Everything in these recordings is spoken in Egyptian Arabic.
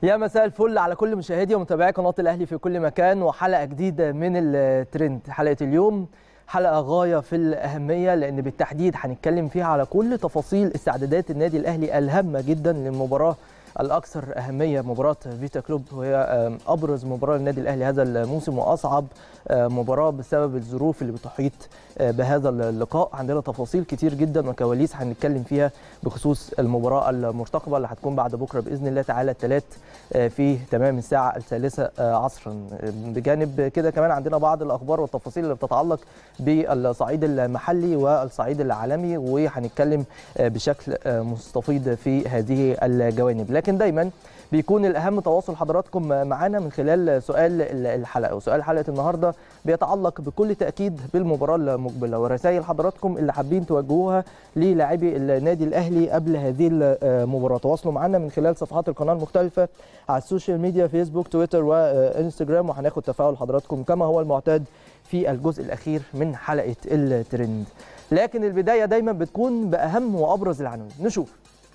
يا مساء الفل على كل مشاهدي ومتابعي قناه الاهلي في كل مكان وحلقه جديده من الترند حلقه اليوم حلقه غايه في الاهميه لان بالتحديد هنتكلم فيها على كل تفاصيل استعدادات النادي الاهلي الهامه جدا للمباراه الاكثر اهميه مباراه فيتا كلوب وهي ابرز مباراه للنادي الاهلي هذا الموسم واصعب مباراه بسبب الظروف اللي بتحيط بهذا اللقاء عندنا تفاصيل كتير جدا وكواليس هنتكلم فيها بخصوص المباراه المرتقبه اللي هتكون بعد بكره باذن الله تعالى الثلاث في تمام الساعه الثالثه عصرا بجانب كده كمان عندنا بعض الاخبار والتفاصيل اللي بتتعلق بالصعيد المحلي والصعيد العالمي وهنتكلم بشكل مستفيض في هذه الجوانب لكن دايما بيكون الاهم تواصل حضراتكم معانا من خلال سؤال الحلقه وسؤال حلقه النهارده بيتعلق بكل تاكيد بالمباراه المقبله ورسائل حضراتكم اللي حابين توجهوها للاعبي النادي الاهلي قبل هذه المباراه تواصلوا معنا من خلال صفحات القناه المختلفه على السوشيال ميديا فيسبوك تويتر وانستجرام وهناخد تفاعل حضراتكم كما هو المعتاد في الجزء الاخير من حلقه الترند لكن البدايه دايما بتكون باهم وابرز العناوين نشوف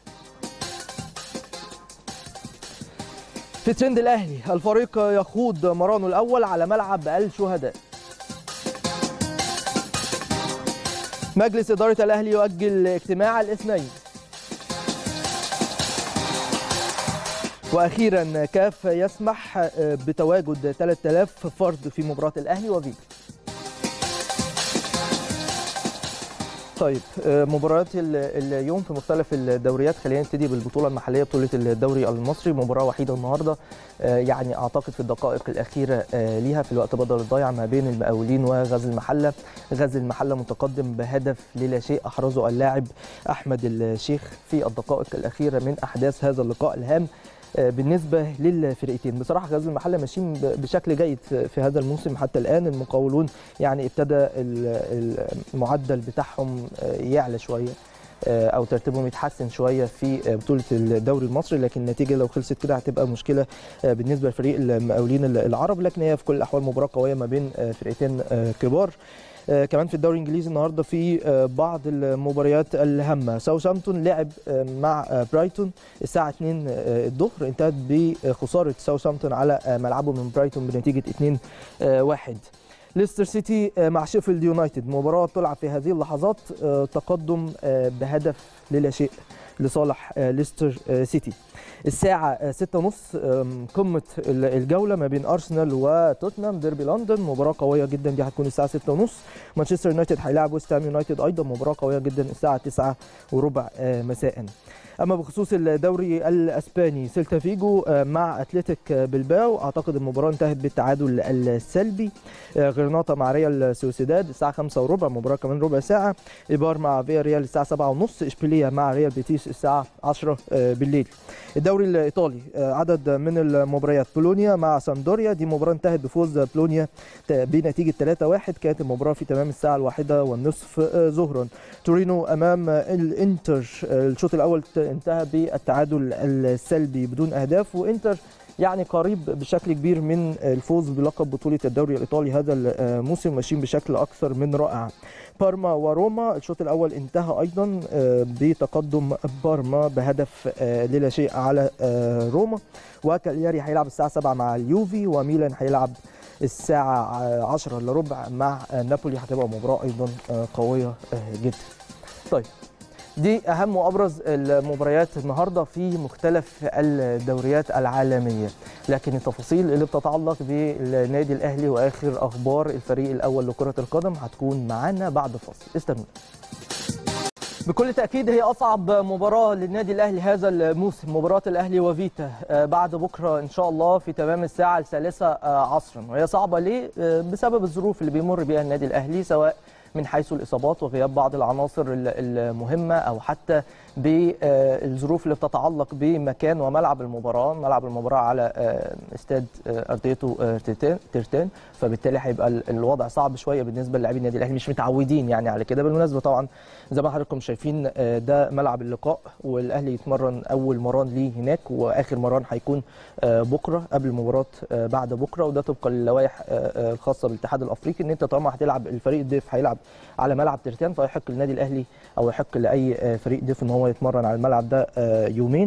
في ترند الاهلي الفريق يخوض مرانه الاول على ملعب الشهداء مجلس اداره الاهلي يؤجل اجتماع الاثنين واخيرا كاف يسمح بتواجد 3000 فرد في مباراه الاهلي وفيجا طيب مباريات اليوم في مختلف الدوريات خلينا نبتدي بالبطوله المحليه بطوله الدوري المصري مباراه وحيده النهارده يعني اعتقد في الدقائق الاخيره ليها في الوقت بدل الضايع ما بين المقاولين وغزل المحله غزل المحله متقدم بهدف للا شيء احرزه اللاعب احمد الشيخ في الدقائق الاخيره من احداث هذا اللقاء الهام بالنسبه للفرقتين بصراحه غزل المحله ماشيين بشكل جيد في هذا الموسم حتى الان المقاولون يعني ابتدى المعدل بتاعهم يعلى شويه او ترتيبهم يتحسن شويه في بطوله الدوري المصري لكن النتيجه لو خلصت كده هتبقى مشكله بالنسبه لفريق المقاولين العرب لكن هي في كل الاحوال مباراه قويه ما بين فرقتين كبار كمان في الدوري الانجليزي النهارده في بعض المباريات الهامه ساوثهامبتون لعب مع برايتون الساعه 2 الظهر انتهت بخساره ساوثهامبتون على ملعبه من برايتون بنتيجه 2 1 ليستر سيتي مع شيفيلد يونايتد مباراه بتلعب في هذه اللحظات تقدم بهدف للا شيء لصالح ليستر سيتي الساعة 6:30 قمة الجولة ما بين أرسنال وتوتنهام ديربي لندن مباراة قوية جدا دي هتكون الساعة 6:30 مانشستر يونايتد هيلاعب ويست هام يونايتد أيضا مباراة قوية جدا الساعة 9 وربع مساء اما بخصوص الدوري الاسباني سيلتا فيجو مع اتلتيك بلباو اعتقد المباراه انتهت بالتعادل السلبي غرناطه مع ريال سوسيداد الساعه 5 وربع مباراه كمان ربع ساعه ايبار مع فيا ريال الساعه 7 ونص اشبيليه مع ريال بيتيس الساعه 10 بالليل الدوري الايطالي عدد من المباريات بولونيا مع ساندوريا دي مباراه انتهت بفوز بولونيا بنتيجه 3-1 كانت المباراه في تمام الساعه الواحدة والنصف ظهرا تورينو امام الانتر الشوط الاول انتهى بالتعادل السلبي بدون اهداف وانتر يعني قريب بشكل كبير من الفوز بلقب بطوله الدوري الايطالي هذا الموسم ماشيين بشكل اكثر من رائع بارما وروما الشوط الاول انتهى ايضا بتقدم بارما بهدف للا شيء على روما وكالياري هيلعب الساعه 7 مع اليوفي وميلان هيلعب الساعه 10 الا ربع مع نابولي هتبقى مباراه ايضا قويه جدا طيب دي اهم وابرز المباريات النهارده في مختلف الدوريات العالميه لكن التفاصيل اللي بتتعلق بالنادي الاهلي واخر اخبار الفريق الاول لكره القدم هتكون معانا بعد فاصل استنونا بكل تاكيد هي اصعب مباراه للنادي الاهلي هذا الموسم مباراه الاهلي وفيتا بعد بكره ان شاء الله في تمام الساعه الثالثه عصرا وهي صعبه ليه بسبب الظروف اللي بيمر بها النادي الاهلي سواء من حيث الاصابات وغياب بعض العناصر المهمه او حتى بالظروف اللي بتتعلق بمكان وملعب المباراه ملعب المباراه على استاد ارتيتو ترتان فبالتالي هيبقى الوضع صعب شويه بالنسبه للاعبي النادي الاهلي مش متعودين يعني على كده بالمناسبه طبعا زي ما حضراتكم شايفين ده ملعب اللقاء والاهلي يتمرن اول مران ليه هناك واخر مران هيكون بكره قبل مباراه بعد بكره وده طبقا للوائح الخاصه بالاتحاد الافريقي ان انت طالما هتلعب الفريق الضيف هيلعب على ملعب ترتان فيحق للنادي الاهلي او يحق لاي فريق ضيف ان هو يتمرن على الملعب ده يومين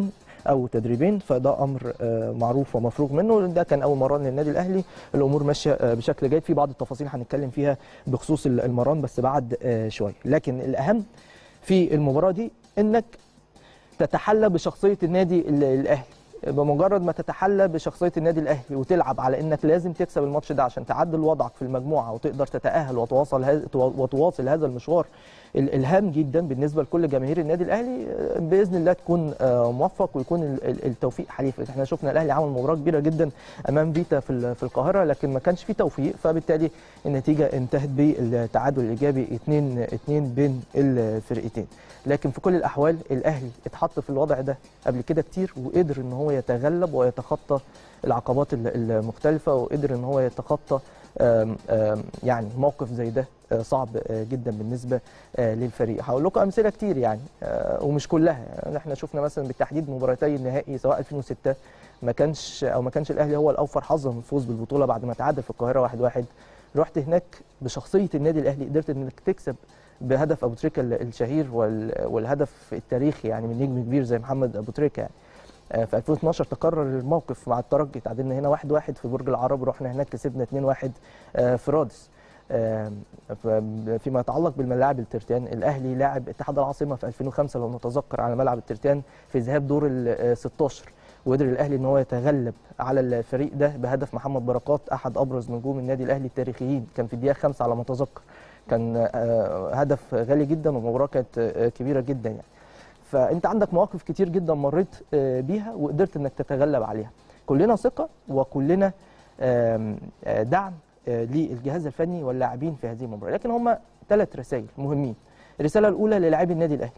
او تدريبين فده امر آه، معروف ومفروغ منه ده كان اول مران للنادي الاهلي الامور ماشيه آه، بشكل جيد في بعض التفاصيل هنتكلم فيها بخصوص المران بس بعد آه، شويه لكن الاهم في المباراه دي انك تتحلى بشخصيه النادي ال- الاهلي بمجرد ما تتحلى بشخصيه النادي الاهلي وتلعب على انك لازم تكسب الماتش ده عشان تعدل وضعك في المجموعه وتقدر تتاهل وتواصل هذا وتواصل هذا المشوار ال- الهام جدا بالنسبه لكل جماهير النادي الاهلي آه، باذن الله تكون آه، موفق ويكون ال- ال- التوفيق حليفك احنا شفنا الاهلي عمل مباراه كبيره جدا امام فيتا في ال- في القاهره لكن ما كانش فيه توفيق فبالتالي النتيجه انتهت بالتعادل الايجابي 2 2 بين الفرقتين لكن في كل الاحوال الاهلي اتحط في الوضع ده قبل كده كتير وقدر ان هو يتغلب ويتخطى العقبات ال- المختلفه وقدر ان هو يتخطى آم، آم، يعني موقف زي ده آه، صعب آه، جدا بالنسبه آه، للفريق هقول لكم امثله كتير يعني آه، ومش كلها يعني احنا شفنا مثلا بالتحديد مباراتي النهائي سواء 2006 ما كانش او ما كانش الاهلي هو الاوفر حظا في الفوز بالبطوله بعد ما تعادل في القاهره 1-1 رحت هناك بشخصيه النادي الاهلي قدرت انك تكسب بهدف ابو تريكه ال- الشهير وال- والهدف التاريخي يعني من نجم كبير زي محمد ابو تريكه يعني آه، في 2012 تكرر الموقف مع الترجي تعادلنا هنا 1-1 في برج العرب ورحنا هناك كسبنا 2-1 آه، في رادس آم، ف- فيما يتعلق بالملاعب الترتان الاهلي لاعب اتحاد العاصمه في 2005 لو نتذكر على ملعب الترتان في ذهاب دور ال 16 وقدر الاهلي ان هو يتغلب على الفريق ده بهدف محمد بركات احد ابرز نجوم النادي الاهلي التاريخيين كان في الدقيقه 5 على ما اتذكر كان آه، هدف غالي جدا والمباراه كانت آه، كبيره جدا يعني فانت عندك مواقف كتير جدا مريت آه، بيها وقدرت انك تتغلب عليها كلنا ثقه وكلنا آم، آه، دعم آه، للجهاز الفني واللاعبين في هذه المباراه لكن هم ثلاث رسائل مهمين الرساله الاولى للاعبي النادي الاهلي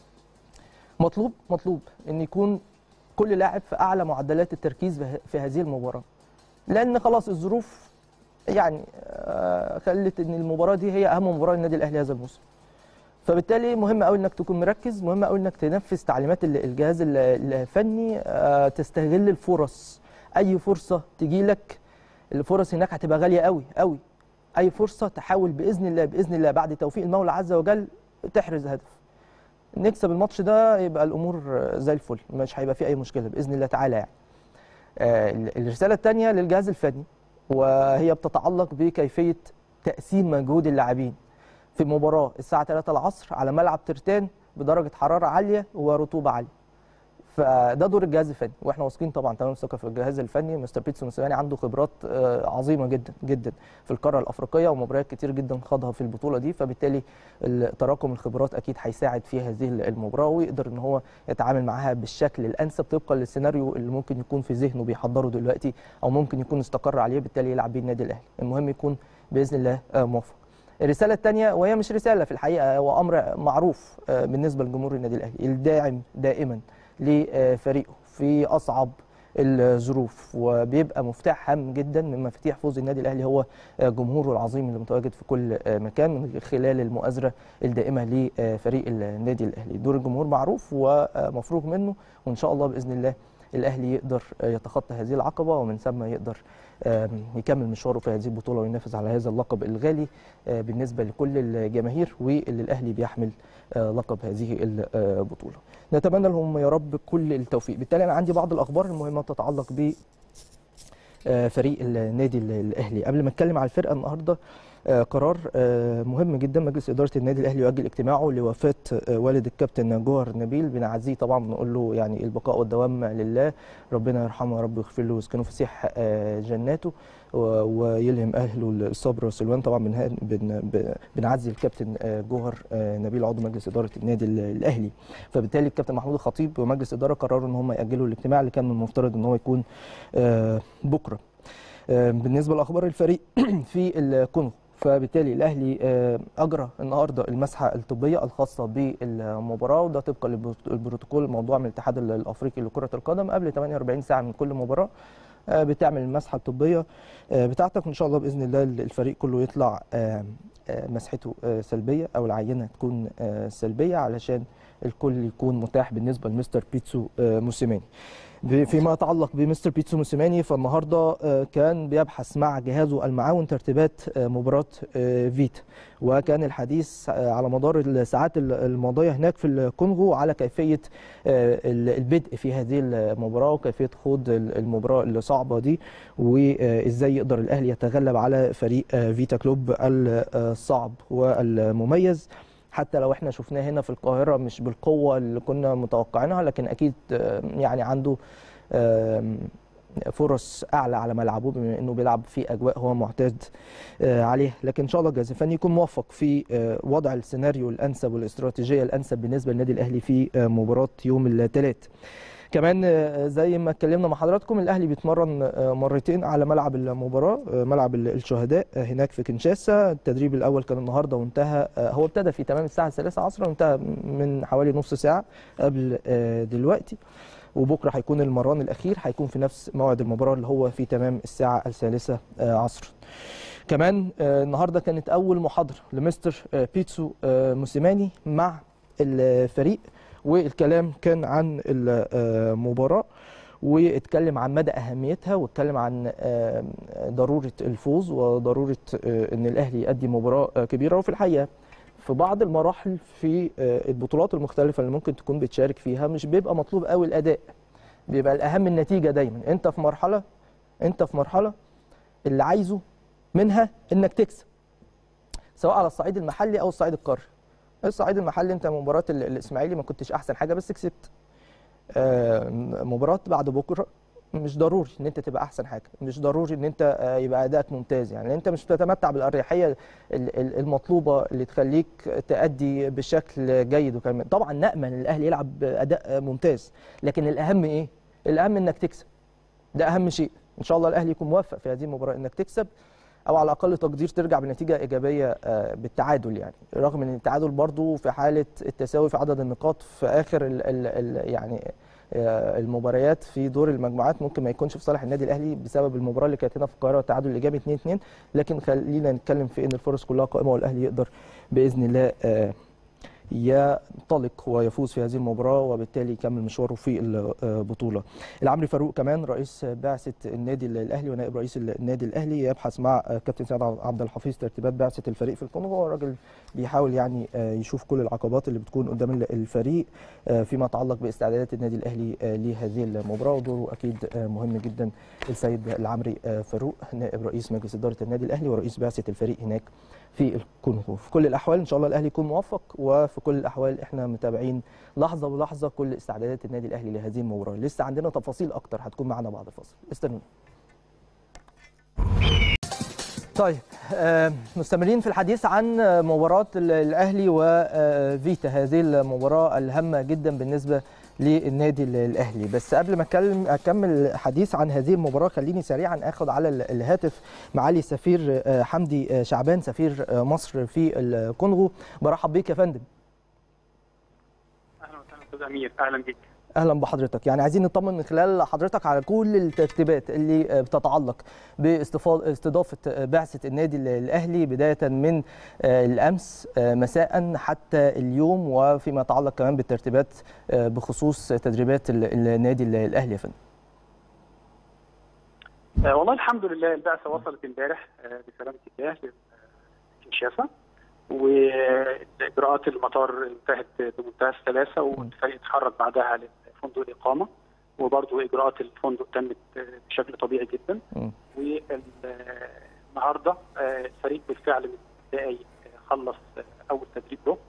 مطلوب مطلوب ان يكون كل لاعب في اعلى معدلات التركيز به- في هذه المباراه لان خلاص الظروف يعني آه، خلت ان المباراه دي هي اهم مباراه للنادي الاهلي هذا الموسم فبالتالي مهم قوي انك تكون مركز مهم قوي انك تنفذ تعليمات ال- الجهاز ال- الفني آه، تستغل الفرص اي فرصه تجي لك الفرص هناك هتبقى غاليه قوي قوي اي فرصه تحاول باذن الله باذن الله بعد توفيق المولى عز وجل تحرز هدف نكسب الماتش ده يبقى الامور زي الفل مش هيبقى فيه اي مشكله باذن الله تعالى يعني آه، الرساله الثانيه للجهاز الفني وهي بتتعلق بكيفيه تقسيم مجهود اللاعبين في مباراه الساعه 3 العصر على ملعب ترتان بدرجه حراره عاليه ورطوبه عاليه فده دور الجهاز الفني واحنا واثقين طبعا تمام الثقه في الجهاز الفني مستر بيتسو موسيماني عنده خبرات آه، عظيمه جدا جدا في القاره الافريقيه ومباريات كتير جدا خاضها في البطوله دي فبالتالي ال- تراكم الخبرات اكيد هيساعد في هذه المباراه ويقدر ان هو يتعامل معاها بالشكل الانسب طبقا للسيناريو اللي ممكن يكون في ذهنه بيحضره دلوقتي او ممكن يكون استقر عليه بالتالي يلعب بيه النادي الاهلي المهم يكون باذن الله آه، موفق الرساله الثانيه وهي مش رساله في الحقيقه هو امر معروف آه، بالنسبه لجمهور النادي الاهلي الداعم دائما لفريقه في اصعب الظروف وبيبقى مفتاح هام جدا من مفاتيح فوز النادي الاهلي هو جمهوره العظيم اللي متواجد في كل مكان من خلال المؤازره الدائمه لفريق النادي الاهلي دور الجمهور معروف ومفروغ منه وان شاء الله باذن الله الاهلي يقدر يتخطى هذه العقبه ومن ثم يقدر يكمل مشواره في هذه البطوله وينافس على هذا اللقب الغالي بالنسبه لكل الجماهير واللي الاهلي بيحمل لقب هذه البطوله. نتمنى لهم يا رب كل التوفيق، بالتالي انا عندي بعض الاخبار المهمه تتعلق ب فريق النادي الاهلي، قبل ما اتكلم على الفرقه النهارده قرار مهم جدا مجلس اداره النادي الاهلي يؤجل اجتماعه لوفاه والد الكابتن جوهر نبيل بنعزيه طبعا بنقول له يعني البقاء والدوام لله ربنا يرحمه يا رب ويغفر له ويسكنه في سيح جناته ويلهم اهله الصبر والسلوان طبعا بنعزي الكابتن جوهر نبيل عضو مجلس اداره النادي الاهلي فبالتالي الكابتن محمود الخطيب ومجلس الاداره قرروا ان هم ياجلوا الاجتماع اللي كان من المفترض ان هو يكون بكره بالنسبه لاخبار الفريق في الكونغو فبالتالي الاهلي اجرى النهارده المسحه الطبيه الخاصه بالمباراه وده طبقا للبروتوكول الموضوع من الاتحاد الافريقي لكره القدم قبل 48 ساعه من كل مباراه بتعمل المسحه الطبيه بتاعتك وان شاء الله باذن الله الفريق كله يطلع مسحته سلبيه او العينه تكون سلبيه علشان الكل يكون متاح بالنسبه لمستر بيتسو موسيماني فيما يتعلق بمستر بيتسو موسيماني فالنهارده كان بيبحث مع جهازه المعاون ترتيبات مباراه فيتا وكان الحديث على مدار الساعات الماضيه هناك في الكونغو على كيفيه البدء في هذه المباراه وكيفيه خوض المباراه الصعبه دي وازاي يقدر الاهلي يتغلب على فريق فيتا كلوب الصعب والمميز حتى لو احنا شفناه هنا في القاهره مش بالقوه اللي كنا متوقعينها لكن اكيد يعني عنده فرص اعلى على ملعبه بما انه بيلعب في اجواء هو معتاد عليها لكن ان شاء الله الجهاز الفني يكون موفق في وضع السيناريو الانسب والاستراتيجيه الانسب بالنسبه للنادي الاهلي في مباراه يوم الثلاث كمان زي ما اتكلمنا مع حضراتكم الاهلي بيتمرن مرتين على ملعب المباراه ملعب الشهداء هناك في كنشاسا التدريب الاول كان النهارده وانتهى هو ابتدى في تمام الساعه الثالثة عصرا وانتهى من حوالي نص ساعه قبل دلوقتي وبكره هيكون المران الاخير هيكون في نفس موعد المباراه اللي هو في تمام الساعه الثالثة عصرا كمان النهارده كانت اول محاضره لمستر بيتسو موسيماني مع الفريق والكلام كان عن المباراه واتكلم عن مدى اهميتها واتكلم عن ضروره الفوز وضروره ان الاهلي يؤدي مباراه كبيره وفي الحقيقه في بعض المراحل في البطولات المختلفه اللي ممكن تكون بتشارك فيها مش بيبقى مطلوب قوي الاداء بيبقى الاهم النتيجه دايما انت في مرحله انت في مرحله اللي عايزه منها انك تكسب سواء على الصعيد المحلي او الصعيد القاري الصعيد المحلي انت مباراه الاسماعيلي ما كنتش احسن حاجه بس كسبت مباراه بعد بكره مش ضروري ان انت تبقى احسن حاجه مش ضروري ان انت يبقى ادائك ممتاز يعني انت مش بتتمتع بالاريحيه المطلوبه اللي تخليك تادي بشكل جيد وكمان طبعا نامل الاهلي يلعب اداء ممتاز لكن الاهم ايه الاهم انك تكسب ده اهم شيء ان شاء الله الاهلي يكون موفق في هذه المباراه انك تكسب او على اقل تقدير ترجع بنتيجه ايجابيه بالتعادل يعني رغم ان التعادل برضو في حاله التساوي في عدد النقاط في اخر ال ال ال يعني المباريات في دور المجموعات ممكن ما يكونش في صالح النادي الاهلي بسبب المباراه اللي كانت هنا في القاهره التعادل الايجابي 2 2 لكن خلينا نتكلم في ان الفرص كلها قائمه والاهلي يقدر باذن الله ينطلق ويفوز في هذه المباراه وبالتالي يكمل مشواره في البطوله. العمري فاروق كمان رئيس بعثه النادي الاهلي ونائب رئيس النادي الاهلي يبحث مع كابتن سعد عبد الحفيظ ترتيبات بعثه الفريق في الكونغو هو راجل بيحاول يعني يشوف كل العقبات اللي بتكون قدام الفريق فيما يتعلق باستعدادات النادي الاهلي لهذه المباراه ودوره اكيد مهم جدا السيد العمري فاروق نائب رئيس مجلس اداره النادي الاهلي ورئيس بعثه الفريق هناك في الكونغو في كل الاحوال ان شاء الله الاهلي يكون موفق وفي كل الاحوال احنا متابعين لحظه بلحظه كل استعدادات النادي الاهلي لهذه المباراه لسه عندنا تفاصيل اكتر هتكون معنا بعد الفاصل استنونا طيب آه مستمرين في الحديث عن مباراه الاهلي وفيتا هذه المباراه الهامه جدا بالنسبه للنادي الاهلي بس قبل ما اتكلم اكمل حديث عن هذه المباراه خليني سريعا اخذ على الهاتف معالي السفير حمدي شعبان سفير مصر في الكونغو برحب بيك يا فندم اهلا وسهلا استاذ امير اهلا بيك اهلا بحضرتك يعني عايزين نطمن من خلال حضرتك على كل الترتيبات اللي بتتعلق باستضافه بعثه النادي الاهلي بدايه من الامس مساء حتى اليوم وفيما يتعلق كمان بالترتيبات بخصوص تدريبات النادي الاهلي يا فندم والله الحمد لله البعثه وصلت امبارح بسلامه الله لكنشاسا واجراءات المطار انتهت بمنتهى السلاسه والفريق اتحرك بعدها لفندق الاقامه وبرضه اجراءات الفندق تمت بشكل طبيعي جدا والنهارده الفريق بالفعل من دقايق خلص اول تدريب له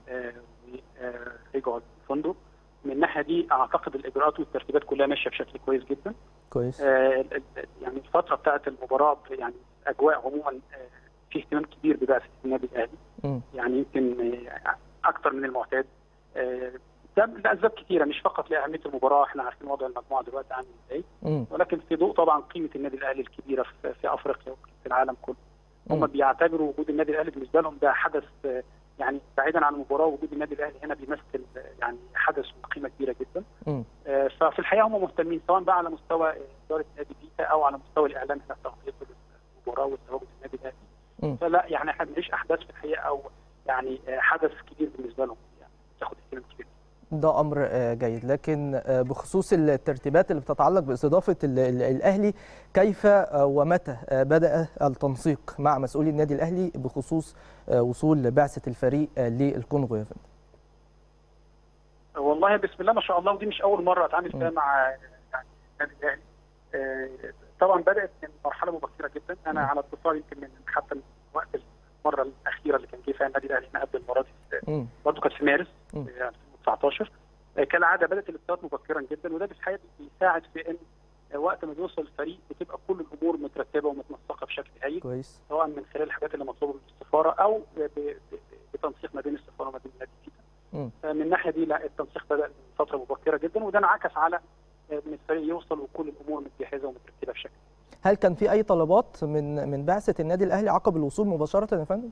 ورجعوا الفندق من الناحيه دي اعتقد الاجراءات والترتيبات كلها ماشيه بشكل كويس جدا كويس يعني الفتره بتاعت المباراه يعني اجواء عموما في اهتمام كبير ببعثه النادي الاهلي يعني يمكن اكثر من المعتاد ده لاسباب كثيره مش فقط لاهميه المباراه احنا عارفين وضع المجموعه دلوقتي عامل ازاي ولكن في ضوء طبعا قيمه النادي الاهلي الكبيره في, في افريقيا وفي العالم كله هم بيعتبروا وجود النادي الاهلي بالنسبه لهم ده حدث يعني بعيدا عن المباراه وجود النادي الاهلي هنا بيمثل يعني حدث وقيمه كبيره جدا ففي الحقيقه هم مهتمين سواء بقى على مستوى اداره نادي فيتا او على مستوى الاعلام هنا تغطيه المباراه وتواجد النادي الاهلي فلا يعني احنا بنعيش احداث في الحقيقه او يعني حدث كبير بالنسبه لهم يعني تاخد اهتمام كبير ده امر جيد لكن بخصوص الترتيبات اللي بتتعلق باستضافه الاهلي كيف ومتى بدا التنسيق مع مسؤولي النادي الاهلي بخصوص وصول بعثه الفريق للكونغو يا فندم والله بسم الله ما شاء الله ودي مش اول مره اتعامل فيها مع يعني النادي الاهلي طبعا بدات من مرحله مبكره جدا انا على اتصال يمكن من حتى من وقت المره الاخيره اللي كان جه فيها النادي الاهلي هنا قبل المره دي برضه كانت في مارس 2019 كالعاده بدات الاتصالات مبكرا جدا وده بالحقيقه بيساعد في ان وقت ما بيوصل الفريق بتبقى كل الامور مترتبه ومتنسقه بشكل هايل كويس سواء من خلال الحاجات اللي مطلوبه من السفاره او بتنسيق ما بين السفاره وما بين النادي من الناحيه دي لا التنسيق بدا من فتره مبكره جدا وده انعكس على ان الفريق يوصل وكل الامور متجهزه ومترتبه بشكل هل كان في اي طلبات من من بعثه النادي الاهلي عقب الوصول مباشره يا فندم؟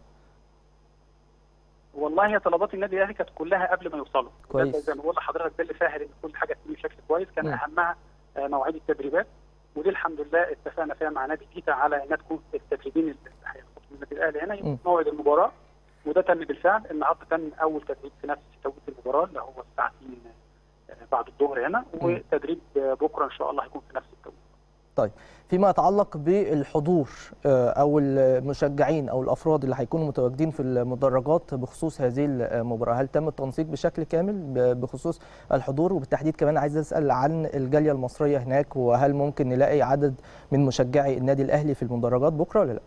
والله هي طلبات النادي الاهلي كانت كلها قبل ما يوصلوا كويس زي ما بقول لحضرتك ده اللي سهل ان كل حاجه تمشي بشكل كويس كان م. اهمها مواعيد التدريبات ودي الحمد لله اتفقنا فيها مع نادي فيتا على انها تكون التدريبين اللي هيخطوا من النادي الاهلي هنا يكون موعد المباراه وده تم بالفعل النهارده كان اول تدريب في نفس توقيت المباراه اللي هو الساعه 2 بعد الظهر هنا وتدريب بكره ان شاء الله هيكون في نفس التوقيت. طيب فيما يتعلق بالحضور او المشجعين او الافراد اللي هيكونوا متواجدين في المدرجات بخصوص هذه المباراه هل تم التنسيق بشكل كامل بخصوص الحضور وبالتحديد كمان عايز اسال عن الجاليه المصريه هناك وهل ممكن نلاقي عدد من مشجعي النادي الاهلي في المدرجات بكره ولا لا؟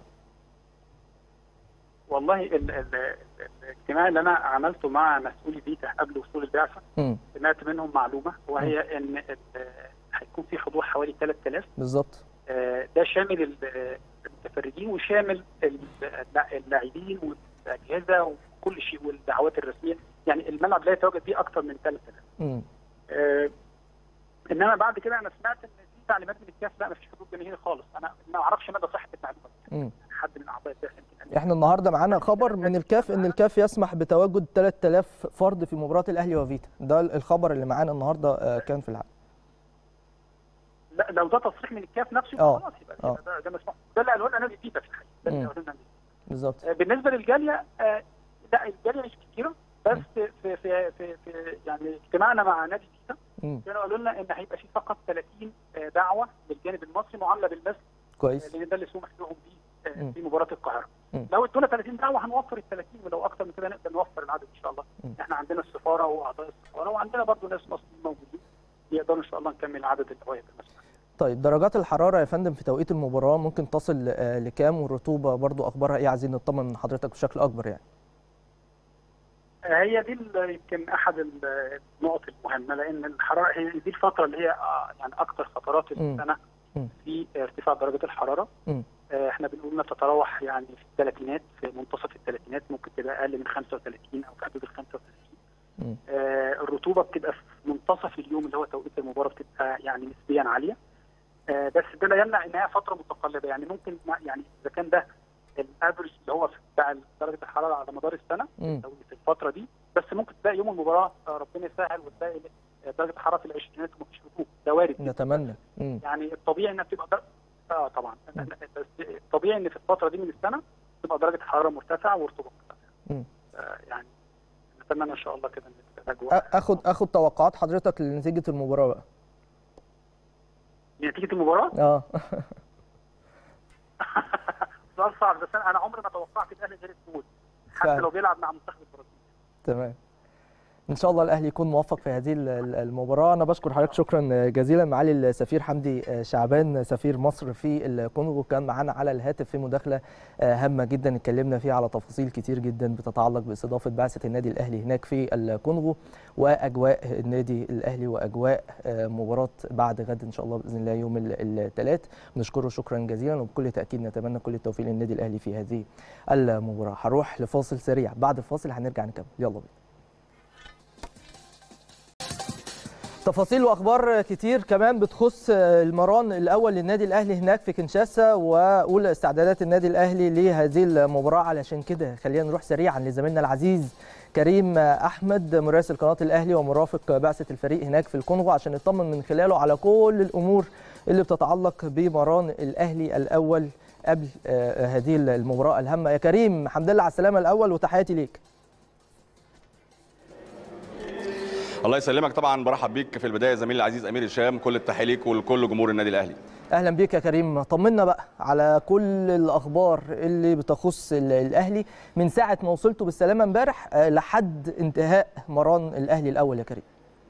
والله ال ال الاجتماع اللي انا عملته مع مسؤولي فيتا قبل وصول البعثه سمعت منهم معلومه وهي ان هيكون في حضور حوالي 3000 بالظبط ده شامل المتفرجين وشامل اللاعبين والاجهزه وكل شيء والدعوات الرسميه يعني الملعب لا يتواجد فيه اكثر من 3000 آه انما بعد كده انا سمعت ان في تعليمات من الكاف لا ما فيش حضور جماهيري خالص انا ما اعرفش مدى صحه المعلومه يعني حد من اعضاء الكاف احنا النهارده معانا خبر من الكاف ان الكاف يسمح بتواجد 3000 فرد في مباراه الاهلي وفيتا ده الخبر اللي معانا النهارده كان في الحق لا لو ده تصريح من الكاف نفسه خلاص يبقى ده ده مسموح ده اللي قالوا لنا نادي فيتا في الحقيقه ده اللي قالوا لنا بالظبط بالنسبه للجاليه لا الجاليه مش كتيره بس في في في, في, في يعني اجتماعنا مع نادي فيتا كانوا قالوا لنا ان هيبقى في فقط 30 دعوه للجانب المصري معامله بالمثل كويس لان ده اللي سمح لهم بيه في مباراه القاهره لو ادونا 30 دعوه هنوفر ال 30 ولو اكثر من كده نقدر نوفر العدد ان شاء الله م. احنا عندنا السفاره واعضاء السفاره وعندنا برضه ناس مصريين موجودين يقدروا ان شاء الله نكمل العدد اللي هو يبقى طيب درجات الحراره يا فندم في توقيت المباراه ممكن تصل لكام والرطوبه برضه اخبارها ايه عايزين نطمن من حضرتك بشكل اكبر يعني هي دي يمكن احد النقط المهمه لان الحراره هي دي الفتره اللي هي يعني اكثر فترات السنه في ارتفاع درجه الحراره م. احنا بنقول انها تتراوح يعني في الثلاثينات في منتصف الثلاثينات ممكن تبقى اقل من 35 او في حدود ال 35 آه الرطوبه بتبقى في منتصف اليوم اللي هو توقيت المباراه بتبقى يعني نسبيا عاليه آه بس ده لا يمنع انها فتره متقلبه يعني ممكن يعني اذا كان ده الافرج اللي هو بتاع درجه الحراره على مدار السنه في الفتره دي بس ممكن تلاقي يوم المباراه ربنا يسهل وتلاقي درجه الحراره في العشرينات ومفيش رطوبه ده وارد نتمنى يعني الطبيعي انها بتبقى اه طبعا بس الطبيعي ان في الفتره دي من السنه تبقى درجه الحراره مرتفعه والرطوبه مرتفعه آه يعني نتمنى ان شاء الله كده ان الاجواء اخد اخد توقعات حضرتك لنتيجه المباراه بقى نتيجه المباراه؟ اه سؤال صعب بس انا عمري ما توقعت الاهلي غير الفوز حتى لو بيلعب مع منتخب البرازيل تمام ان شاء الله الاهلي يكون موفق في هذه المباراه انا بشكر حضرتك شكرا جزيلا معالي السفير حمدي شعبان سفير مصر في الكونغو كان معانا على الهاتف في مداخله هامه جدا اتكلمنا فيها على تفاصيل كتير جدا بتتعلق باستضافه بعثه النادي الاهلي هناك في الكونغو واجواء النادي الاهلي واجواء مباراه بعد غد ان شاء الله باذن الله يوم الثلاث بنشكره شكرا جزيلا وبكل تاكيد نتمنى كل التوفيق للنادي الاهلي في هذه المباراه هروح لفاصل سريع بعد الفاصل هنرجع نكمل يلا بينا تفاصيل واخبار كتير كمان بتخص المران الاول للنادي الاهلي هناك في كنشاسا واولى استعدادات النادي الاهلي لهذه المباراه علشان كده خلينا نروح سريعا لزميلنا العزيز كريم احمد مراسل قناه الاهلي ومرافق بعثه الفريق هناك في الكونغو عشان نطمن من خلاله على كل الامور اللي بتتعلق بمران الاهلي الاول قبل هذه المباراه الهامه يا كريم الحمد لله على السلامه الاول وتحياتي ليك الله يسلمك طبعا برحب بيك في البدايه زميلي العزيز امير هشام كل التحيه ليك ولكل جمهور النادي الاهلي اهلا بيك يا كريم طمنا بقى على كل الاخبار اللي بتخص الاهلي من ساعه ما وصلتوا بالسلامه امبارح لحد انتهاء مران الاهلي الاول يا كريم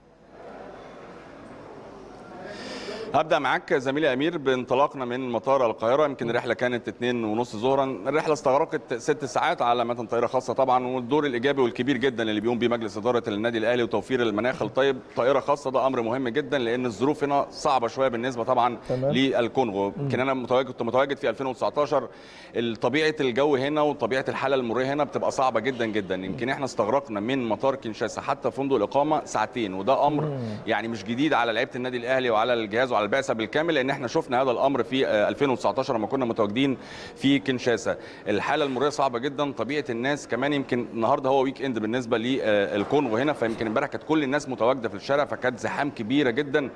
هبدا معاك زميلي امير بانطلاقنا من مطار القاهره يمكن الرحله كانت اتنين ونص ظهرا الرحله استغرقت ست ساعات على متن طائره خاصه طبعا والدور الايجابي والكبير جدا اللي بيقوم بيه مجلس اداره النادي الاهلي وتوفير المناخ الطيب طائره خاصه ده امر مهم جدا لان الظروف هنا صعبه شويه بالنسبه طبعا تمام. للكونغو يمكن انا متواجد كنت متواجد في 2019 طبيعه الجو هنا وطبيعه الحاله المريه هنا بتبقى صعبه جدا جدا يمكن احنا استغرقنا من مطار كينشاسا حتى فندق الاقامه ساعتين وده امر يعني مش جديد على لعيبه النادي الاهلي وعلى الجهاز وعلى البعثه بالكامل لان احنا شفنا هذا الامر في 2019 لما كنا متواجدين في كينشاسا الحاله المريه صعبه جدا طبيعه الناس كمان يمكن النهارده هو ويك اند بالنسبه للكونغو هنا فيمكن امبارح كانت كل الناس متواجده في الشارع فكانت زحام كبيره جدا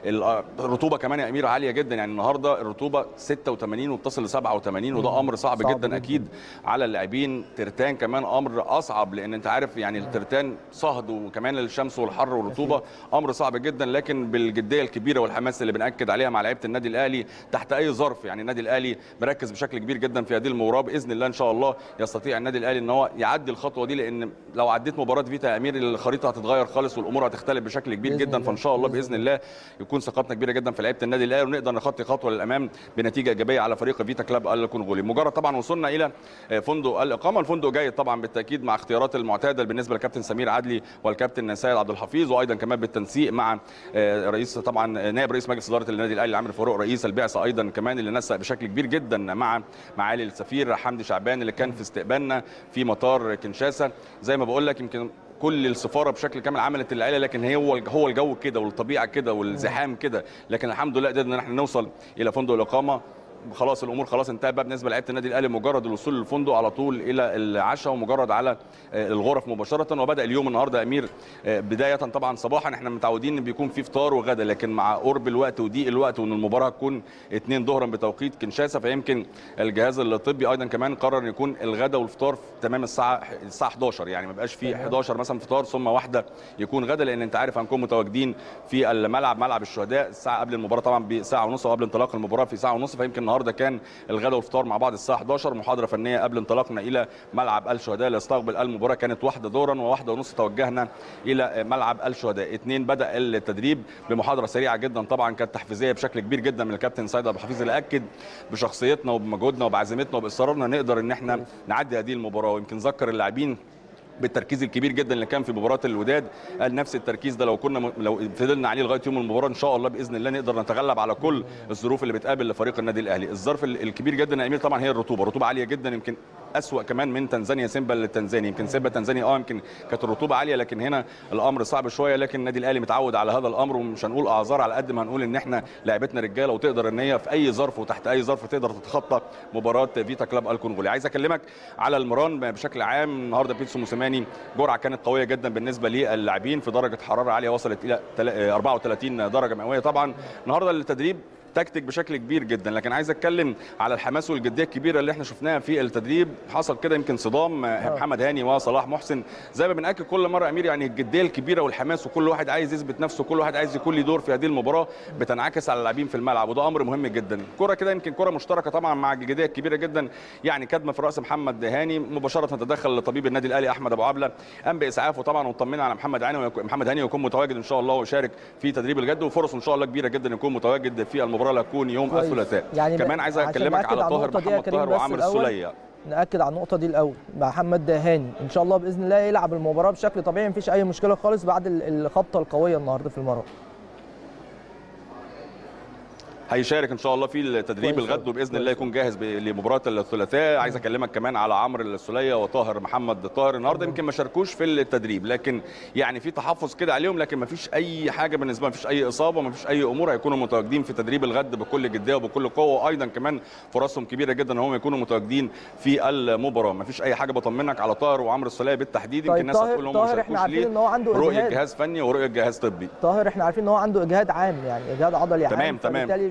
الرطوبه كمان يا امير عاليه جدا يعني النهارده الرطوبه 86 وبتصل ل 87 وده امر صعب, صعب جدا, جدا اكيد على اللاعبين ترتان كمان امر اصعب لان انت عارف يعني الترتان صهد وكمان الشمس والحر والرطوبه امر صعب جدا لكن بالجديه الكبيره والحماس اللي بناكد عليها مع لعيبه النادي الاهلي تحت اي ظرف يعني النادي الاهلي مركز بشكل كبير جدا في هذه المباراه باذن الله ان شاء الله يستطيع النادي الاهلي ان هو يعدي الخطوه دي لان لو عديت مباراه فيتا يا امير الخريطه هتتغير خالص والامور هتختلف بشكل كبير جدا فان شاء الله باذن الله يكون ثقتنا كبيره جدا في لعيبه النادي الاهلي ونقدر نخطي خطوه للامام بنتيجه ايجابيه على فريق فيتا كلاب الكونغولي مجرد طبعا وصلنا الى فندق الاقامه الفندق جيد طبعا بالتاكيد مع اختيارات المعتاده بالنسبه للكابتن سمير عدلي والكابتن سيد عبد الحفيظ وايضا كمان بالتنسيق مع رئيس طبعا نائب رئيس مجلس اداره النادي الاهلي عامر فاروق رئيس البعثه ايضا كمان اللي نسق بشكل كبير جدا مع معالي السفير حمدي شعبان اللي كان في استقبالنا في مطار كنشاسا زي ما بقول لك يمكن كل السفاره بشكل كامل عملت اللي عليها لكن هي هو هو الجو كده والطبيعه كده والزحام كده لكن الحمد لله قدرنا ان احنا نوصل الى فندق الاقامه خلاص الامور خلاص انتهت بقى بالنسبه لعيبه النادي الاهلي مجرد الوصول للفندق على طول الى العشاء ومجرد على الغرف مباشره وبدا اليوم النهارده امير بدايه طبعا صباحا احنا متعودين ان بيكون في فطار وغدا لكن مع قرب الوقت وضيق الوقت وان المباراه تكون 2 ظهرا بتوقيت كنشاسا فيمكن الجهاز الطبي ايضا كمان قرر ان يكون الغدا والفطار في تمام الساعه الساعه 11 يعني ما بقاش في 11 مثلا فطار ثم واحده يكون غدا لان انت عارف هنكون متواجدين في الملعب ملعب الشهداء الساعه قبل المباراه طبعا بساعه ونص وقبل انطلاق المباراه في ساعه ونص فيمكن النهارده كان الغداء والفطار مع بعض الساعه 11 محاضره فنيه قبل انطلاقنا الى ملعب الشهداء ليستقبل المباراه كانت واحده ظهرا وواحده ونص توجهنا الى ملعب الشهداء اثنين بدا التدريب بمحاضره سريعه جدا طبعا كانت تحفيزيه بشكل كبير جدا من الكابتن سيد عبد الحفيظ اللي اكد بشخصيتنا وبمجهودنا وبعزيمتنا وباصرارنا نقدر ان احنا نعدي هذه المباراه ويمكن ذكر اللاعبين بالتركيز الكبير جدا اللي كان في مباراه الوداد قال نفس التركيز ده لو كنا م... لو فضلنا عليه لغايه يوم المباراه ان شاء الله باذن الله نقدر نتغلب على كل الظروف اللي بتقابل لفريق النادي الاهلي الظرف الكبير جدا يا امير طبعا هي الرطوبه رطوبه عاليه جدا يمكن اسوا كمان من تنزانيا سيمبا للتنزاني يمكن سيمبا تنزانيا اه يمكن كانت الرطوبه عاليه لكن هنا الامر صعب شويه لكن النادي الاهلي متعود على هذا الامر ومش هنقول اعذار على قد ما هنقول ان احنا لعبتنا رجاله وتقدر ان هي في اي ظرف وتحت اي ظرف تقدر تتخطى مباراه فيتا كلاب الكونغولي عايز اكلمك على المران بشكل عام النهارده بيتسو موسيماني جرعه كانت قويه جدا بالنسبه للاعبين في درجه حراره عاليه وصلت الى 34 درجه مئويه طبعا النهارده التدريب تكتيك بشكل كبير جدا لكن عايز اتكلم على الحماس والجديه الكبيره اللي احنا شفناها في التدريب حصل كده يمكن صدام أوه. محمد هاني وصلاح محسن زي ما بناكد كل مره امير يعني الجديه الكبيره والحماس وكل واحد عايز يثبت نفسه كل واحد عايز يكون له دور في هذه المباراه بتنعكس على اللاعبين في الملعب وده امر مهم جدا كره كده يمكن كره مشتركه طبعا مع الجديه الكبيره جدا يعني كدمه في راس محمد هاني مباشره تدخل طبيب النادي الاهلي احمد ابو عبله قام باسعافه طبعا وطمنا على محمد هاني محمد هاني ويكون متواجد ان شاء الله ويشارك في تدريب الجد وفرص ان شاء الله كبيره جدا يكون متواجد في المباراه اللي هتكون يوم الثلاثاء يعني كمان عايز اكلمك على طاهر محمد طاهر وعامر السوليه ناكد على النقطه دي الاول محمد هاني ان شاء الله باذن الله يلعب المباراه بشكل طبيعي مفيش اي مشكله خالص بعد الخبطه القويه النهارده في المباراه هيشارك ان شاء الله في التدريب الغد وباذن الله يكون جاهز لمباراه الثلاثاء عايز اكلمك كمان على عمرو السوليه وطاهر محمد طاهر النهارده يمكن ما شاركوش في التدريب لكن يعني في تحفظ كده عليهم لكن ما فيش اي حاجه بالنسبه ما فيش اي اصابه ما فيش اي امور هيكونوا متواجدين في تدريب الغد بكل جديه وبكل قوه وايضا كمان فرصهم كبيره جدا ان هم يكونوا متواجدين في المباراه ما فيش اي حاجه بطمنك على طاهر وعمرو السوليه بالتحديد يمكن الناس هتقول هم ما احنا عارفين ان هو عنده رؤيه جهاز فني ورؤيه جهاز طبي طاهر احنا عارفين ان هو عنده اجهاد عام يعني اجهاد عضلي تمام عام تمام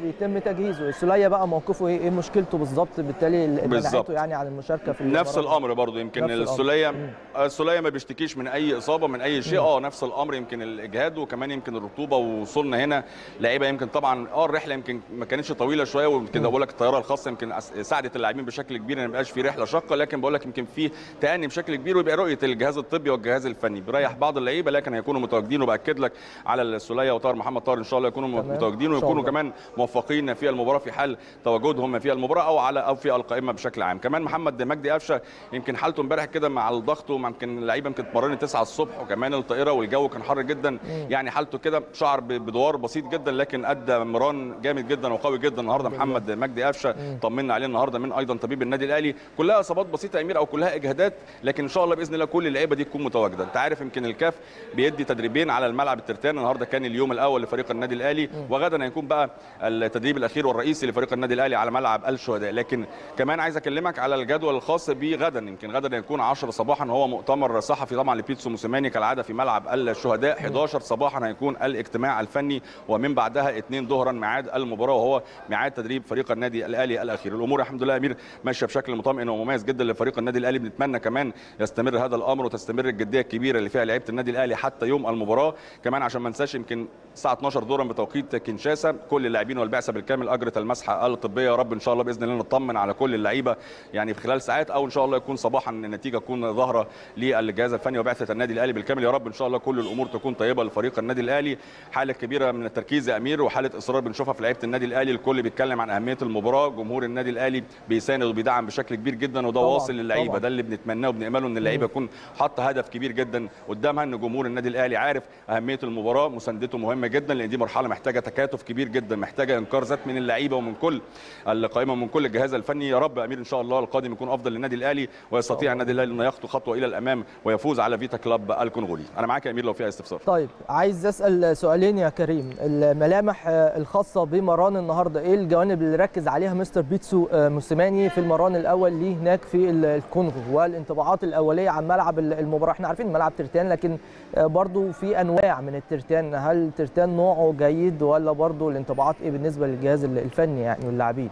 بيتم تجهيزه السوليه بقى موقفه ايه ايه مشكلته بالظبط بالتالي منعته يعني عن المشاركه في نفس الامر برضه يمكن السوليه السوليه ما بيشتكيش من اي اصابه من اي شيء اه نفس الامر يمكن الاجهاد وكمان يمكن الرطوبه ووصولنا هنا لعيبه يمكن طبعا اه الرحله يمكن ما كانتش طويله شويه ويمكن بقول لك الطياره الخاصه يمكن ساعدت اللاعبين بشكل كبير ان ما يبقاش في رحله شاقه لكن بقول لك يمكن في تاني بشكل كبير ويبقى رؤيه الجهاز الطبي والجهاز الفني بيريح بعض اللعيبه لكن هيكونوا متواجدين وباكد لك على السوليه وطاهر محمد طاهر ان شاء الله يكونوا متواجدين ويكونوا كمان موفقين في المباراه في حال تواجدهم في المباراه او على او في القائمه بشكل عام كمان محمد مجدي قفشه يمكن حالته امبارح كده مع الضغط ويمكن اللعيبه يمكن اتمرنت 9 الصبح وكمان الطائره والجو كان حر جدا يعني حالته كده شعر بدوار بسيط جدا لكن ادى مران جامد جدا وقوي جدا النهارده محمد مجدي قفشه طمنا عليه النهارده من ايضا طبيب النادي الاهلي كلها اصابات بسيطه يا امير او كلها اجهادات لكن ان شاء الله باذن الله كل اللعيبه دي تكون متواجده انت عارف يمكن الكاف بيدي تدريبين على الملعب الترتان النهارده كان اليوم الاول لفريق النادي الاهلي وغدا هيكون بقى التدريب الاخير والرئيسي لفريق النادي الاهلي على ملعب الشهداء لكن كمان عايز اكلمك على الجدول الخاص بغدا يمكن غدا هيكون 10 صباحا هو مؤتمر صحفي طبعا لبيتسو موسيماني كالعاده في ملعب الشهداء 11 صباحا هيكون الاجتماع الفني ومن بعدها 2 ظهرا ميعاد المباراه وهو ميعاد تدريب فريق النادي الاهلي الاخير الامور الحمد لله يا امير ماشيه بشكل مطمئن ومميز جدا لفريق النادي الاهلي بنتمنى كمان يستمر هذا الامر وتستمر الجديه الكبيره اللي فيها لعيبه النادي الاهلي حتى يوم المباراه كمان عشان ما ننساش يمكن الساعه 12 ظهرا بتوقيت كينشاسا كل اللاعبين والبعثه بالكامل اجرت المسحه الطبيه يا رب ان شاء الله باذن الله نطمن على كل اللعيبه يعني في خلال ساعات او ان شاء الله يكون صباحا النتيجه تكون ظاهره للجهاز الفني وبعثه النادي الاهلي بالكامل يا رب ان شاء الله كل الامور تكون طيبه لفريق النادي الاهلي حاله كبيره من التركيز يا امير وحاله اصرار بنشوفها في لعيبه النادي الاهلي الكل بيتكلم عن اهميه المباراه جمهور النادي الاهلي بيساند وبيدعم بشكل كبير جدا وده واصل للعيبه ده اللي بنتمناه وبنامله ان اللعيبه يكون حاطه هدف كبير جدا قدامها ان جمهور النادي الاهلي عارف اهميه المباراه مساندته مهمه جدا لان دي مرحله محتاجه تكاتف كبير جدا محتاجه انكار ذات من اللعيبه ومن كل القائمه ومن كل الجهاز الفني يا رب امير ان شاء الله القادم يكون افضل للنادي الاهلي ويستطيع النادي الاهلي انه يخطو خطوه الى الامام ويفوز على فيتا كلاب الكونغولي انا معاك يا امير لو في استفسار طيب عايز اسال سؤالين يا كريم الملامح الخاصه بمران النهارده ايه الجوانب اللي ركز عليها مستر بيتسو موسيماني في المران الاول ليه هناك في الكونغو والانطباعات الاوليه عن ملعب المباراه احنا عارفين ملعب ترتان لكن برضو في انواع من الترتان هل ترتان نوعه جيد ولا برضو الانطباعات ايه بالنسبه للجهاز الفني يعني واللاعبين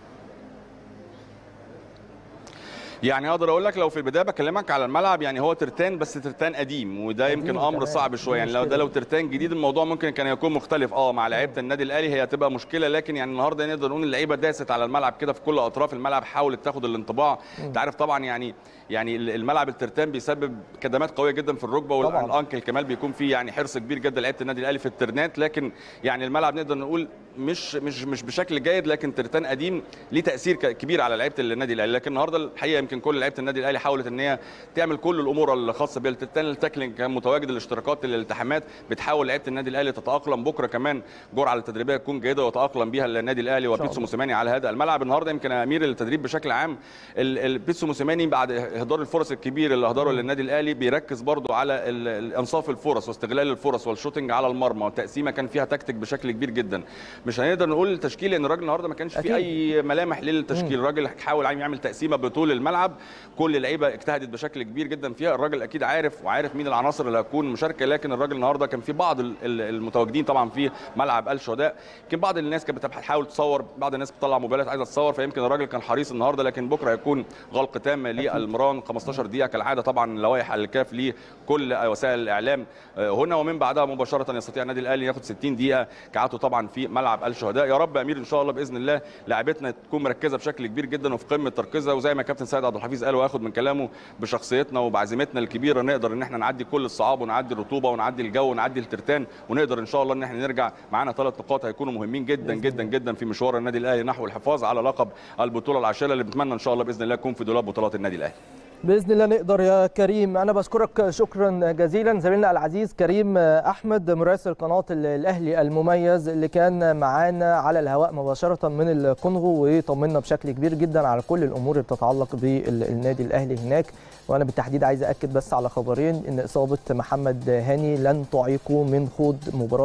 يعني اقدر اقول لك لو في البدايه بكلمك على الملعب يعني هو ترتان بس ترتان قديم وده يمكن امر صعب شويه يعني لو ده لو ترتان جديد الموضوع ممكن كان يكون مختلف اه مع لعيبه النادي الاهلي هي هتبقى مشكله لكن يعني النهارده نقدر نقول اللعيبه داست على الملعب كده في كل اطراف الملعب حاولت تاخد الانطباع انت عارف طبعا يعني يعني الملعب الترتان بيسبب كدمات قويه جدا في الركبه والانكل كمان بيكون فيه يعني حرص كبير جدا لعيبه النادي الاهلي في الترنات لكن يعني الملعب نقدر نقول مش مش مش بشكل جيد لكن ترتان قديم ليه تاثير كبير على لعيبه النادي الاهلي لكن النهارده الحقيقه يمكن كل لعيبه النادي الاهلي حاولت ان هي تعمل كل الامور الخاصه بالترتان التاكلينج كان متواجد الاشتراكات الالتحامات بتحاول لعيبه النادي الاهلي تتاقلم بكره كمان جرعه التدريبيه تكون جيده ويتاقلم بها النادي الاهلي وبيتسو موسيماني على هذا الملعب النهارده يمكن امير التدريب بشكل عام بيتسو موسيماني بعد اهدار الفرص الكبير اللي اهدره للنادي الاهلي بيركز برضو على انصاف الفرص واستغلال الفرص والشوتنج على المرمى والتقسيمه كان فيها تكتيك بشكل كبير جدا مش هنقدر نقول التشكيل لان الراجل النهارده ما كانش فيه اي ملامح للتشكيل الراجل حاول يعمل تقسيمه بطول الملعب كل اللعيبه اجتهدت بشكل كبير جدا فيها الراجل اكيد عارف وعارف مين العناصر اللي هتكون مشاركه لكن الراجل النهارده كان في بعض المتواجدين طبعا في ملعب الشهداء يمكن بعض الناس كانت بتحاول تصور بعض الناس بتطلع موبايلات عايزه تصور فيمكن الراجل كان حريص النهارده لكن بكره هيكون غلق تام للمران 15 دقيقه كالعاده طبعا لوائح الكاف لكل وسائل الاعلام هنا ومن بعدها مباشره يستطيع النادي الاهلي ياخد 60 دقيقه كعادته طبعا في ملعب الشهداء يا رب امير ان شاء الله باذن الله لاعبتنا تكون مركزه بشكل كبير جدا وفي قمه تركيزها وزي ما كابتن سيد عبد الحفيظ قال واخد من كلامه بشخصيتنا وبعزيمتنا الكبيره نقدر ان احنا نعدي كل الصعاب ونعدي الرطوبه ونعدي الجو ونعدي الترتان ونقدر ان شاء الله ان احنا نرجع معانا ثلاث نقاط هيكونوا مهمين جدا جدا جدا في مشوار النادي الاهلي نحو الحفاظ على لقب البطوله العاشره اللي بنتمنى ان شاء الله باذن الله يكون في دولاب بطولات النادي الاهلي باذن الله نقدر يا كريم انا بشكرك شكرا جزيلا زميلنا العزيز كريم احمد مراسل قناه الاهلي المميز اللي كان معانا على الهواء مباشره من الكونغو وطمنا بشكل كبير جدا على كل الامور اللي بتتعلق بالنادي الاهلي هناك وانا بالتحديد عايز اكد بس على خبرين ان اصابه محمد هاني لن تعيقه من خوض مباراه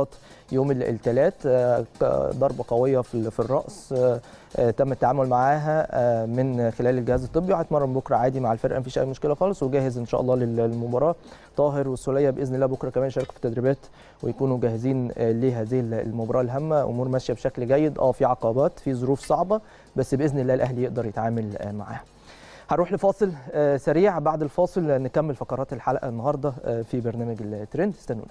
يوم الثلاث ضربه قويه في الراس تم التعامل معاها من خلال الجهاز الطبي وهيتمرن بكره عادي مع الفرقه مفيش اي مشكله خالص وجاهز ان شاء الله للمباراه طاهر والسوليه باذن الله بكره كمان يشاركوا في التدريبات ويكونوا جاهزين لهذه المباراه الهامه امور ماشيه بشكل جيد اه في عقبات في ظروف صعبه بس باذن الله الاهلي يقدر يتعامل معاها هنروح لفاصل سريع بعد الفاصل نكمل فقرات الحلقه النهارده في برنامج الترند استنونا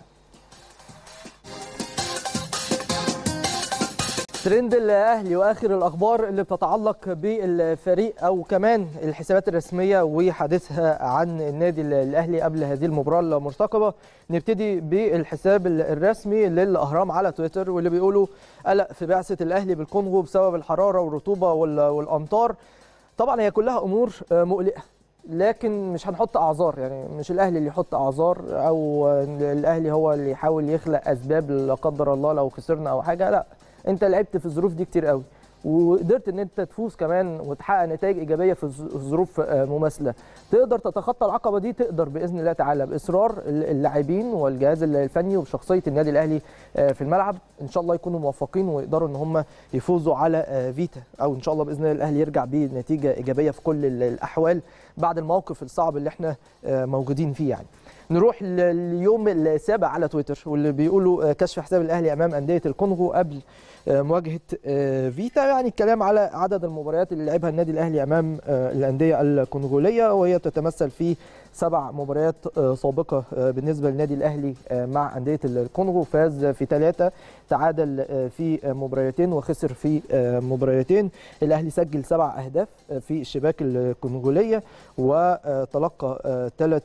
ترند الاهلي واخر الاخبار اللي بتتعلق بالفريق او كمان الحسابات الرسميه وحديثها عن النادي الاهلي قبل هذه المباراه المرتقبه نبتدي بالحساب الرسمي للاهرام على تويتر واللي بيقولوا قلق في بعثه الاهلي بالكونغو بسبب الحراره والرطوبه والامطار طبعا هي كلها امور مقلقه لكن مش هنحط اعذار يعني مش الاهلي اللي يحط اعذار او الاهلي هو اللي يحاول يخلق اسباب لا قدر الله لو خسرنا او حاجه لا انت لعبت في الظروف دي كتير قوي وقدرت ان انت تفوز كمان وتحقق نتائج ايجابيه في ظروف مماثله تقدر تتخطى العقبه دي تقدر باذن الله تعالى باصرار اللاعبين والجهاز الفني وشخصيه النادي الاهلي في الملعب ان شاء الله يكونوا موفقين ويقدروا ان هم يفوزوا على فيتا او ان شاء الله باذن الله الاهلي يرجع بنتيجه ايجابيه في كل الاحوال بعد الموقف الصعب اللي احنا موجودين فيه يعني نروح لليوم السابع على تويتر واللي بيقولوا كشف حساب الاهلي امام انديه الكونغو قبل مواجهه فيتا يعني الكلام على عدد المباريات اللي لعبها النادي الاهلي امام الانديه الكونغوليه وهي تتمثل في سبع مباريات سابقه بالنسبه للنادي الاهلي مع انديه الكونغو فاز في ثلاثه تعادل في مباريتين وخسر في مباريتين الاهلي سجل سبع اهداف في الشباك الكونغوليه وتلقى ثلاث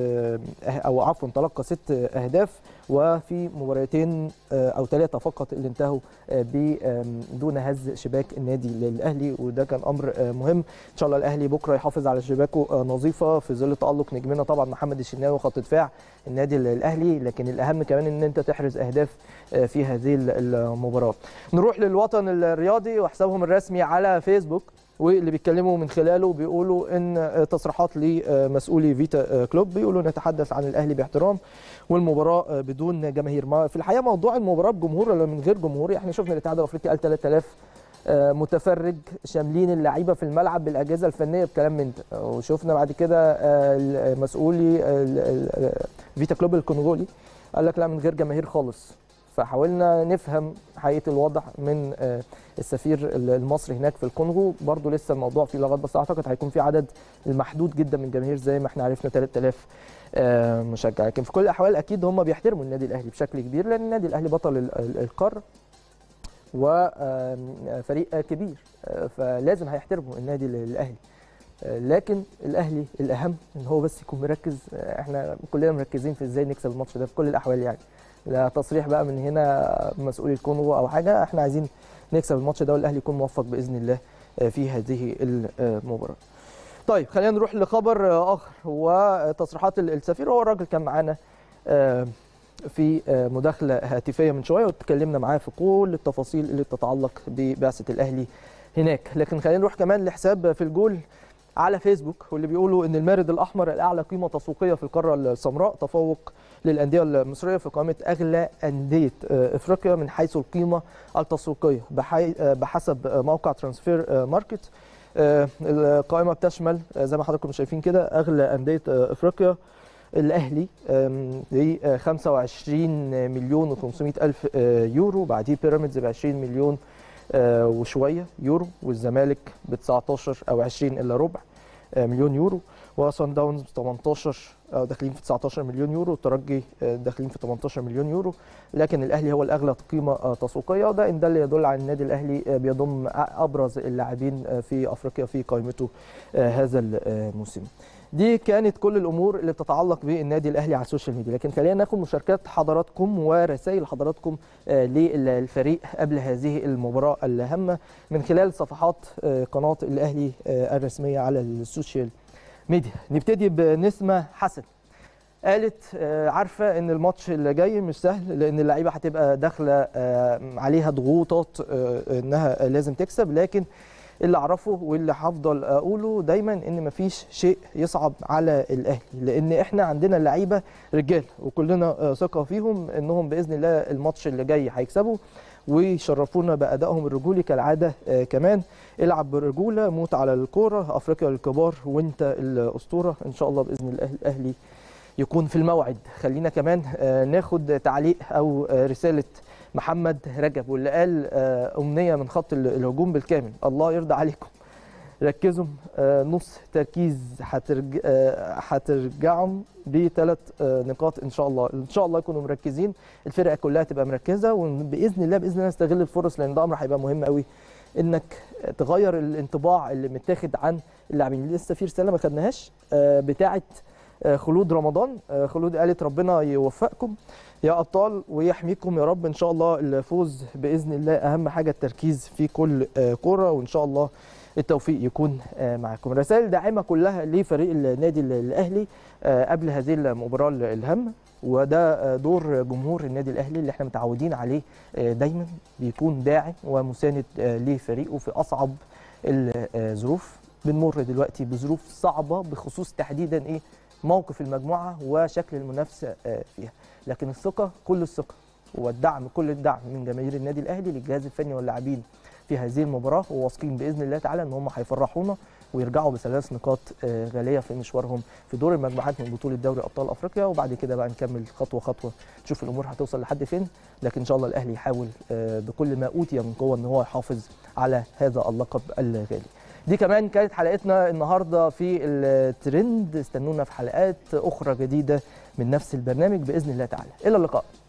او عفوا تلقى ست اهداف وفي مباراتين او ثلاثه فقط اللي انتهوا بدون هز شباك النادي الاهلي وده كان امر مهم ان شاء الله الاهلي بكره يحافظ على شباكه نظيفه في ظل تالق نجمنا طبعا محمد الشناوي خط دفاع النادي الاهلي لكن الاهم كمان ان انت تحرز اهداف في هذه المباراه نروح للوطن الرياضي وحسابهم الرسمي على فيسبوك واللي بيتكلموا من خلاله بيقولوا ان تصريحات لمسؤولي فيتا كلوب بيقولوا نتحدث عن الاهلي باحترام والمباراه بدون جماهير ما في الحقيقه موضوع المباراه بجمهور ولا من غير جمهور احنا شفنا الاتحاد الافريقي قال 3000 متفرج شاملين اللعيبه في الملعب بالاجهزه الفنيه بكلام من ده وشفنا بعد كده مسؤولي فيتا كلوب الكونغولي قال لك لا من غير جماهير خالص فحاولنا نفهم حقيقه الوضع من السفير المصري هناك في الكونغو برضو لسه الموضوع فيه لغط بس اعتقد هيكون في عدد المحدود جدا من الجماهير زي ما احنا عرفنا 3000 مشجع لكن في كل الاحوال اكيد هم بيحترموا النادي الاهلي بشكل كبير لان النادي الاهلي بطل القاره وفريق كبير فلازم هيحترموا النادي الاهلي لكن الاهلي الاهم ان هو بس يكون مركز احنا كلنا مركزين في ازاي نكسب الماتش ده في كل الاحوال يعني لا تصريح بقى من هنا مسؤولي الكونغو او حاجه احنا عايزين نكسب الماتش ده والاهلي يكون موفق باذن الله في هذه المباراه. طيب خلينا نروح لخبر اخر وتصريحات السفير هو الراجل كان معانا في مداخله هاتفيه من شويه واتكلمنا معاه في كل التفاصيل اللي تتعلق ببعثه الاهلي هناك لكن خلينا نروح كمان لحساب في الجول على فيسبوك واللي بيقولوا ان المارد الاحمر الاعلى قيمه تسويقيه في القاره السمراء تفوق للانديه المصريه في قائمه اغلى انديه افريقيا من حيث القيمه التسويقيه بحسب موقع ترانسفير ماركت القائمه بتشمل زي ما حضراتكم شايفين كده اغلى انديه افريقيا الاهلي ب 25 مليون و500 الف يورو بعديه بيراميدز ب 20 مليون وشويه يورو والزمالك ب 19 او 20 الا ربع مليون يورو وصن داونز ب 18 داخلين في 19 مليون يورو والترجي داخلين في 18 مليون يورو لكن الاهلي هو الاغلى قيمه تسويقيه وده ان ده اللي يدل على النادي الاهلي بيضم ابرز اللاعبين في افريقيا في قائمته هذا الموسم. دي كانت كل الامور اللي بتتعلق بالنادي الاهلي على السوشيال ميديا لكن خلينا ناخد مشاركات حضراتكم ورسائل حضراتكم للفريق قبل هذه المباراه الهامه من خلال صفحات قناه الاهلي الرسميه على السوشيال ميديا نبتدي بنسمه حسن قالت عارفه ان الماتش اللي جاي مش سهل لان اللعيبه هتبقى داخله عليها ضغوطات انها لازم تكسب لكن اللي اعرفه واللي هفضل اقوله دايما ان مفيش شيء يصعب على الاهلي لان احنا عندنا لعيبه رجال وكلنا ثقه فيهم انهم باذن الله الماتش اللي جاي هيكسبوا ويشرفونا بادائهم الرجولي كالعاده آه كمان العب برجوله موت على الكوره افريقيا للكبار وانت الاسطوره ان شاء الله باذن الله الاهلي يكون في الموعد خلينا كمان آه ناخد تعليق او آه رساله محمد رجب واللي قال امنيه من خط الهجوم بالكامل الله يرضى عليكم ركزوا نص تركيز هترج... هترجعهم بثلاث نقاط ان شاء الله ان شاء الله يكونوا مركزين الفرقه كلها تبقى مركزه وباذن الله باذن الله نستغل الفرص لان ده امر هيبقى مهم قوي انك تغير الانطباع اللي متاخد عن اللاعبين لسه في رساله ما خدناهاش بتاعه خلود رمضان خلود قالت ربنا يوفقكم يا ابطال ويحميكم يا رب ان شاء الله الفوز باذن الله اهم حاجه التركيز في كل كوره وان شاء الله التوفيق يكون معكم رسائل داعمه كلها لفريق النادي الاهلي قبل هذه المباراه الهامه وده دور جمهور النادي الاهلي اللي احنا متعودين عليه دايما بيكون داعم ومساند لفريقه في اصعب الظروف بنمر دلوقتي بظروف صعبه بخصوص تحديدا ايه موقف المجموعه وشكل المنافسه فيها لكن الثقه كل الثقه والدعم كل الدعم من جماهير النادي الاهلي للجهاز الفني واللاعبين في هذه المباراه وواثقين باذن الله تعالى ان هم هيفرحونا ويرجعوا بثلاث نقاط غاليه في مشوارهم في دور المجموعات من بطوله دوري ابطال افريقيا وبعد كده بقى نكمل خطوه خطوه نشوف الامور هتوصل لحد فين لكن ان شاء الله الاهلي يحاول بكل ما اوتي من قوه ان هو يحافظ على هذا اللقب الغالي دي كمان كانت حلقتنا النهارده في الترند استنونا في حلقات اخرى جديده من نفس البرنامج باذن الله تعالى الى اللقاء